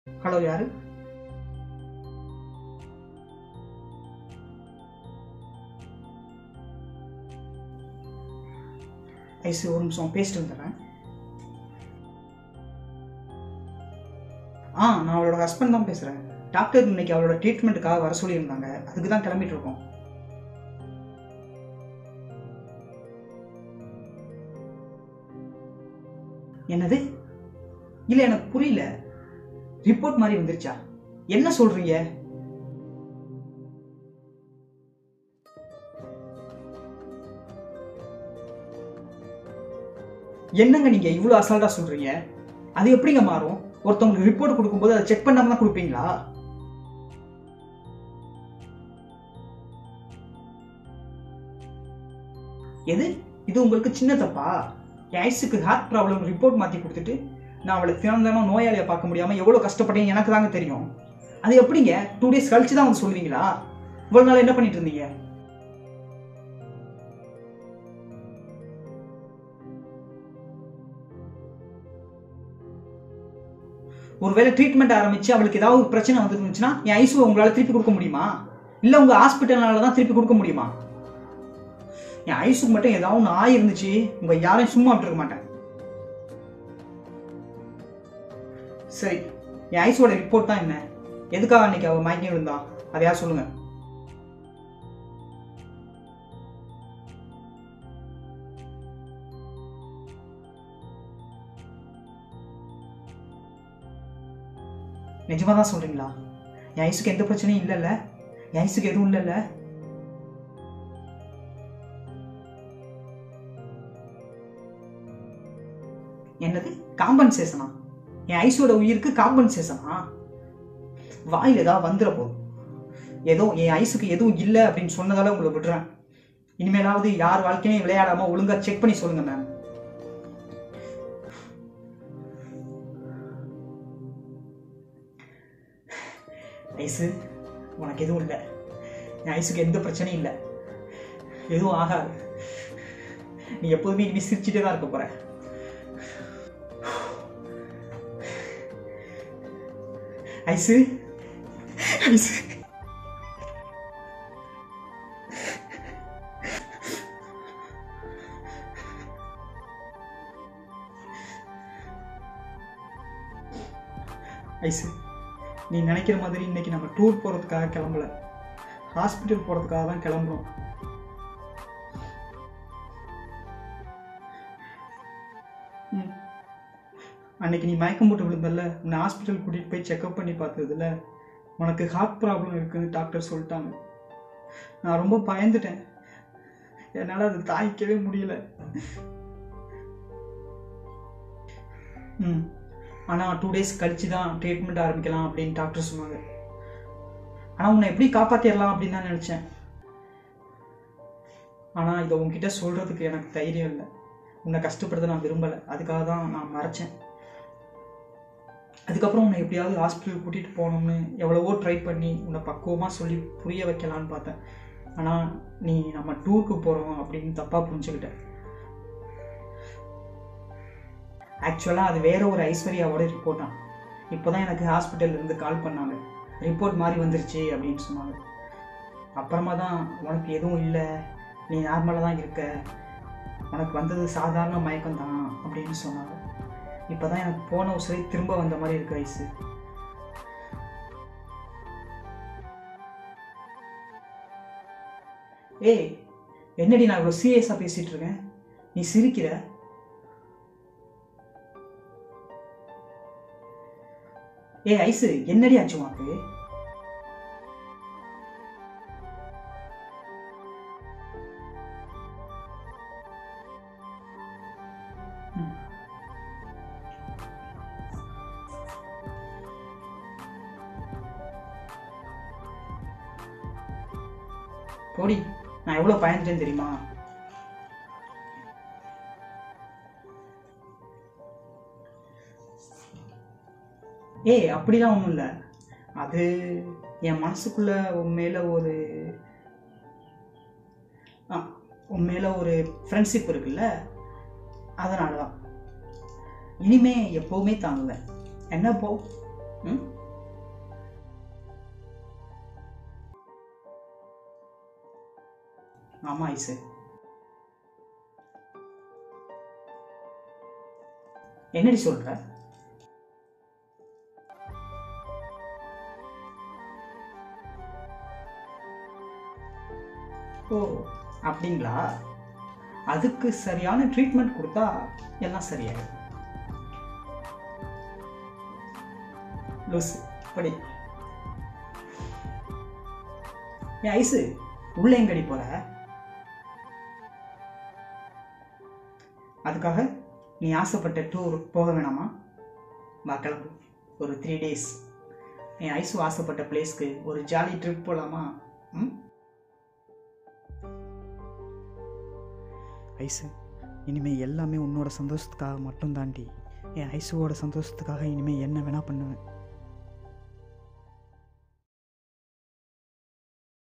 Hello யாரு ice ஒரு நிமிஷம் பேசிட்டு வந்துடுறேன் ஆ நான் அவளோட ஹஸ்பண்ட் தான் பேசுகிறேன் டாக்டர் இன்னைக்கு அவளோட ட்ரீட்மெண்ட்டுக்காக வர சொல்லியிருந்தாங்க அதுக்கு தான் கிளம்பிட்டு இருக்கோம் என்னது இல்லை எனக்கு புரியல ரிப்போர்ட் மாதிரி வந்துருச்சா என்ன சொல்றீங்க என்னங்க நீங்க இவ்வளவு அசால்ட்டா சொல்றீங்க அது எப்படிங்க மாறும் ஒருத்தவங்களுக்கு ரிப்போர்ட் கொடுக்கும்போது அதை செக் பண்ணாம தான் கொடுப்பீங்களா எது இது உங்களுக்கு சின்ன தப்பா என் ஐஸுக்கு ஹார்ட் ப்ராப்ளம் ரிப்போர்ட் மாற்றி கொடுத்துட்டு நான் அவளை திறந்தாலும் நோயாளியை பார்க்க முடியாமல் எவ்வளோ கஷ்டப்பட்டேன் எனக்கு தாங்க தெரியும் அது எப்படிங்க டூ டேஸ் கழிச்சு தான் வந்து சொல்லுவீங்களா இவ்வளோ நாள் என்ன பண்ணிட்டு இருந்தீங்க ஒருவேளை ட்ரீட்மெண்ட் ஆரம்பிச்சு அவளுக்கு ஏதாவது ஒரு பிரச்சனை வந்துருந்துச்சுன்னா என் ஐசுவை உங்களால் திருப்பி கொடுக்க முடியுமா இல்லை உங்கள் ஹாஸ்பிட்டல்னால தான் திருப்பி கொடுக்க முடியுமா என் ஐஸுக்கு மட்டும் ஏதாவது ஒன்று ஆயிருந்துச்சு உங்க யாரையும் சும்மா விட்டுருக்க மாட்டேன் சரி என் ஐஸோட ரிப்போர்ட் தான் என்ன எதுக்காக அன்னைக்கு அவள் மயங்கி விழுந்தா அதை யார் சொல்லுங்க நிஜமா தான் சொல்றீங்களா என் ஐஸுக்கு எந்த பிரச்சனையும் இல்லைல்ல என் ஐஸுக்கு எதுவும் இல்லைல்ல என்னது காம்பன்சேஷனா என் ஐஸோட உயிருக்கு காம்பன்சேஷனா வாயில் ஏதாவது வந்துட போதும் ஏதோ என் ஐஸுக்கு எதுவும் இல்லை அப்படின்னு சொன்னதால உங்களை விடுறேன் இனிமேலாவது யார் வாழ்க்கையும் விளையாடாம ஒழுங்கா செக் பண்ணி சொல்லுங்க மேம் ஐஸு உனக்கு எதுவும் இல்லை என் ஐஸுக்கு எந்த பிரச்சனையும் இல்லை எதுவும் ஆகாது நீ எப்போதுமே இனிமே சிரிச்சுட்டே தான் இருக்க போற ஐசு ஐசு ஐசு நீ நினைக்கிற மாதிரி இன்னைக்கு நம்ம டூர் போகிறதுக்காக கிளம்பல ஹாஸ்பிட்டல் போகிறதுக்காக தான் கிளம்புறோம் ம். அன்னைக்கு நீ மயக்கம் போட்டு விழுந்தல்ல உன்னை ஹாஸ்பிட்டல் கூட்டிகிட்டு போய் செக்அப் பண்ணி பார்த்ததுல உனக்கு ஹார்ட் ப்ராப்ளம் இருக்குன்னு டாக்டர் சொல்லிட்டாங்க நான் ரொம்ப பயந்துட்டேன் என்னால் அதை தாய்க்கவே முடியல ம் ஆனால் டூ டேஸ் கழிச்சு தான் ட்ரீட்மெண்ட் ஆரம்பிக்கலாம் அப்படின்னு டாக்டர் சொன்னாங்க ஆனால் உன்னை எப்படி காப்பாற்றிடலாம் அப்படின்னு தான் நினச்சேன் ஆனால் இதை உன்கிட்ட சொல்கிறதுக்கு எனக்கு தைரியம் இல்லை உன்னை கஷ்டப்படுத்த நான் விரும்பலை அதுக்காக தான் நான் மறைச்சேன் அதுக்கப்புறம் உன்னை எப்படியாவது ஹாஸ்பிட்டல் கூட்டிகிட்டு போகணும்னு எவ்வளவோ ட்ரை பண்ணி உன்னை பக்குவமாக சொல்லி புரிய வைக்கலான்னு பார்த்தேன் ஆனால் நீ நம்ம டூருக்கு போகிறோம் அப்படின்னு தப்பாக புரிஞ்சுக்கிட்ட ஆக்சுவலாக அது வேற ஒரு ஐஸ்வர்யாவோட ரிப்போர்ட் தான் இப்போ தான் எனக்கு ஹாஸ்பிட்டல்ல இருந்து கால் பண்ணாங்க ரிப்போர்ட் மாதிரி வந்துருச்சு அப்படின்னு சொன்னாங்க அப்புறமா தான் உனக்கு எதுவும் இல்லை நீ நார்மலாக தான் இருக்க உனக்கு வந்தது சாதாரண மயக்கம் தான் அப்படின்னு சொன்னாங்க இப்போ தான் எனக்கு போன உசரி திரும்ப வந்த மாதிரி இருக்கு ஐஸு ஏய் என்னடி நான் இவ்வளோ சீரியஸாக பேசிட்டு இருக்கேன் நீ சிரிக்கிற ஏய் ஐஸு என்னடி ஆச்சு உனக்கு ம். போடி நான் எவ்வளோ பயந்துட்டேன்னு தெரியுமா ஏய் அப்படிலாம் ஒன்றும் இல்லை அது என் மனசுக்குள்ள உன் மேலே ஒரு ஆ உன் மேலே ஒரு ஃப்ரெண்ட்ஷிப் இருக்குல்ல அதனால தான் இனிமே எப்போவுமே தாங்குவேன் என்ன போ ம் ஆமாம் ஐசு என்னடி சொல்ற ஓ அப்படிங்களா அதுக்கு சரியான ட்ரீட்மெண்ட் கொடுத்தா எல்லாம் சரியாயிடும் லூசு படி ஏன் ஐசு உள்ள எங்கடி போற அதுக்காக நீ ஆசைப்பட்ட டூர் போக வேணாமா வா கிளம்பு ஒரு த்ரீ டேஸ் என் ஐசு ஆசைப்பட்ட பிளேஸ்க்கு ஒரு ஜாலி ட்ரிப் போகலாமா ம் ஐஸு இனிமேல் எல்லாமே உன்னோட சந்தோஷத்துக்காக மட்டும் தாண்டி என் ஐசுவோட சந்தோஷத்துக்காக இனிமேல் என்ன வேணால் பண்ணுவேன்